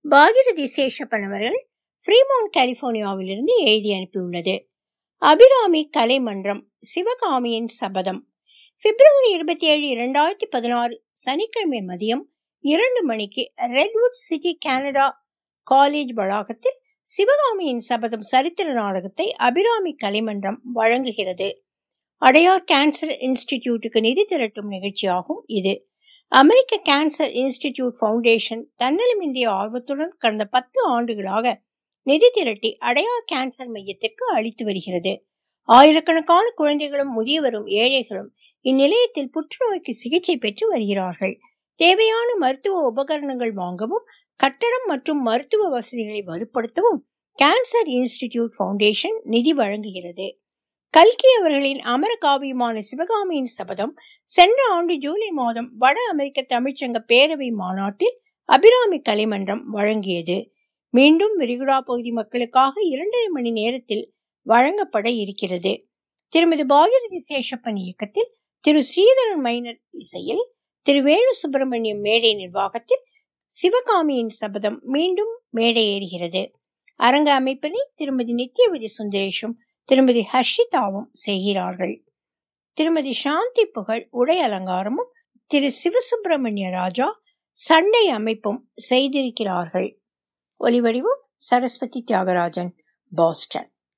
பாகிரதி சேஷப்பன் அவர்கள் ஃப்ரீமோன் கலிபோர்னியாவிலிருந்து எழுதி அனுப்பியுள்ளது அபிராமி கலை மன்றம் சிவகாமியின் சபதம் பிப்ரவரி இருபத்தி ஏழு இரண்டாயிரத்தி பதினாறு சனிக்கிழமை மதியம் இரண்டு மணிக்கு ரெட்வுட் சிட்டி கனடா காலேஜ் வளாகத்தில் சிவகாமியின் சபதம் சரித்திர நாடகத்தை அபிராமி கலைமன்றம் வழங்குகிறது அடையார் கேன்சர் இன்ஸ்டிடியூட்டுக்கு நிதி திரட்டும் நிகழ்ச்சியாகும் இது அமெரிக்க கேன்சர் இன்ஸ்டிடியூட் ஃபவுண்டேஷன் தன்னலமின்றிய ஆர்வத்துடன் கடந்த பத்து ஆண்டுகளாக நிதி திரட்டி அடையார் கேன்சர் மையத்திற்கு அளித்து வருகிறது ஆயிரக்கணக்கான குழந்தைகளும் முதியவரும் ஏழைகளும் இந்நிலையத்தில் புற்றுநோய்க்கு சிகிச்சை பெற்று வருகிறார்கள் தேவையான மருத்துவ உபகரணங்கள் வாங்கவும் கட்டடம் மற்றும் மருத்துவ வசதிகளை வலுப்படுத்தவும் கேன்சர் இன்ஸ்டிடியூட் ஃபவுண்டேஷன் நிதி வழங்குகிறது கல்கி அவர்களின் அமர காவியமான சிவகாமியின் சபதம் சென்ற ஆண்டு ஜூலை மாதம் வட அமெரிக்க தமிழ்ச்சங்க பேரவை மாநாட்டில் அபிராமி கலைமன்றம் வழங்கியது மீண்டும் விரிகுடா பகுதி மக்களுக்காக இரண்டரை மணி நேரத்தில் வழங்கப்பட இருக்கிறது திருமதி பாகிரதி சேஷப்பன் இயக்கத்தில் திரு ஸ்ரீதரன் மைனர் இசையில் திரு வேணு சுப்பிரமணியம் மேடை நிர்வாகத்தில் சிவகாமியின் சபதம் மீண்டும் மேடை ஏறுகிறது அரங்க அமைப்பினை திருமதி நித்யவதி சுந்தரேஷும் திருமதி ஹர்ஷிதாவும் செய்கிறார்கள் திருமதி சாந்தி புகழ் உடை அலங்காரமும் திரு சிவசுப்பிரமணிய ராஜா சண்டை அமைப்பும் செய்திருக்கிறார்கள் ஒலிவடிவம் சரஸ்வதி தியாகராஜன் பாஸ்டன்